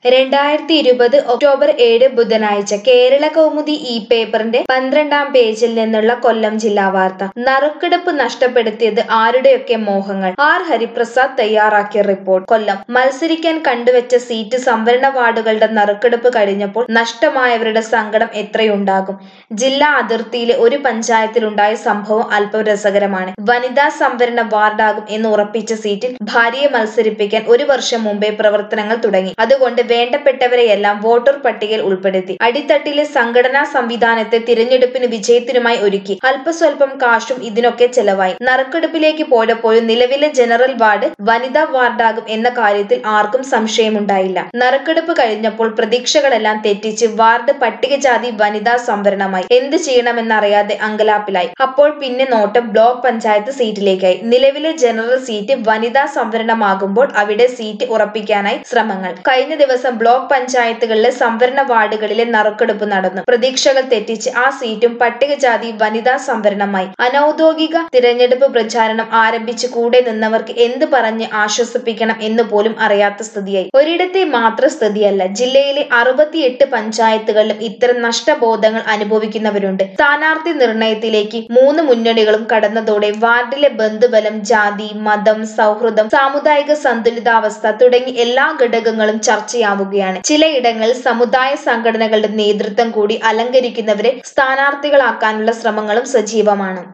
രണ്ടായിരത്തി ഇരുപത് ഒക്ടോബർ ഏഴ് ബുധനാഴ്ച കേരള കൗമുദി ഈ പേപ്പറിന്റെ പന്ത്രണ്ടാം പേജിൽ നിന്നുള്ള കൊല്ലം ജില്ലാ വാർത്ത നറുക്കെടുപ്പ് നഷ്ടപ്പെടുത്തിയത് ആരുടെയൊക്കെ മോഹങ്ങൾ ആർ ഹരിപ്രസാദ് തയ്യാറാക്കിയ റിപ്പോർട്ട് കൊല്ലം മത്സരിക്കാൻ കണ്ടുവച്ച സീറ്റ് സംവരണ വാർഡുകളുടെ നറുക്കെടുപ്പ് കഴിഞ്ഞപ്പോൾ നഷ്ടമായവരുടെ സങ്കടം എത്രയുണ്ടാകും ജില്ലാ അതിർത്തിയിലെ ഒരു പഞ്ചായത്തിലുണ്ടായ സംഭവം അല്പം രസകരമാണ് വനിതാ സംവരണ വാർഡാകും എന്ന് ഉറപ്പിച്ച സീറ്റിൽ ഭാര്യയെ മത്സരിപ്പിക്കാൻ ഒരു വർഷം മുമ്പേ പ്രവർത്തനങ്ങൾ തുടങ്ങി അതുകൊണ്ട് വേണ്ടപ്പെട്ടവരെയെല്ലാം വോട്ടർ പട്ടികയിൽ ഉൾപ്പെടുത്തി അടിത്തട്ടിലെ സംഘടനാ സംവിധാനത്തെ തിരഞ്ഞെടുപ്പിന് വിജയത്തിനുമായി ഒരുക്കി അല്പസ്വല്പം കാശും ഇതിനൊക്കെ ചെലവായി നറുക്കെടുപ്പിലേക്ക് പോയപ്പോഴും നിലവിലെ ജനറൽ വാർഡ് വനിതാ വാർഡാകും എന്ന കാര്യത്തിൽ ആർക്കും സംശയമുണ്ടായില്ല നറുക്കെടുപ്പ് കഴിഞ്ഞപ്പോൾ പ്രതീക്ഷകളെല്ലാം തെറ്റിച്ച് വാർഡ് പട്ടികജാതി വനിതാ സംവരണമായി എന്ത് ചെയ്യണമെന്നറിയാതെ അങ്കലാപ്പിലായി അപ്പോൾ പിന്നെ നോട്ടം ബ്ലോക്ക് പഞ്ചായത്ത് സീറ്റിലേക്കായി നിലവിലെ ജനറൽ സീറ്റ് വനിതാ സംവരണമാകുമ്പോൾ അവിടെ സീറ്റ് ഉറപ്പിക്കാനായി ശ്രമങ്ങൾ കഴിഞ്ഞ ദിവസം ബ്ലോക്ക് പഞ്ചായത്തുകളിലെ സംവരണ വാർഡുകളിലെ നറുക്കെടുപ്പ് നടന്നു പ്രതീക്ഷകൾ തെറ്റിച്ച് ആ സീറ്റും പട്ടികജാതി വനിതാ സംവരണമായി അനൌദ്യോഗിക തിരഞ്ഞെടുപ്പ് പ്രചാരണം ആരംഭിച്ച് കൂടെ നിന്നവർക്ക് എന്ത് പറഞ്ഞ് ആശ്വസിപ്പിക്കണം എന്ന് പോലും അറിയാത്ത സ്ഥിതിയായി ഒരിടത്തെ മാത്രം സ്ഥിതിയല്ല ജില്ലയിലെ അറുപത്തിയെട്ട് പഞ്ചായത്തുകളിലും ഇത്തരം നഷ്ടബോധങ്ങൾ അനുഭവിക്കുന്നവരുണ്ട് സ്ഥാനാർത്ഥി നിർണയത്തിലേക്ക് മൂന്ന് മുന്നണികളും കടന്നതോടെ വാർഡിലെ ബന്ധുബലം ജാതി മതം സൗഹൃദം സാമുദായിക സന്തുലിതാവസ്ഥ തുടങ്ങി എല്ലാ ഘടകങ്ങളും ചർച്ചയാവുകയാണ് ചിലയിടങ്ങളിൽ സമുദായ സംഘടനകളുടെ നേതൃത്വം കൂടി അലങ്കരിക്കുന്നവരെ സ്ഥാനാർത്ഥികളാക്കാനുള്ള ശ്രമങ്ങളും സജീവമാണ്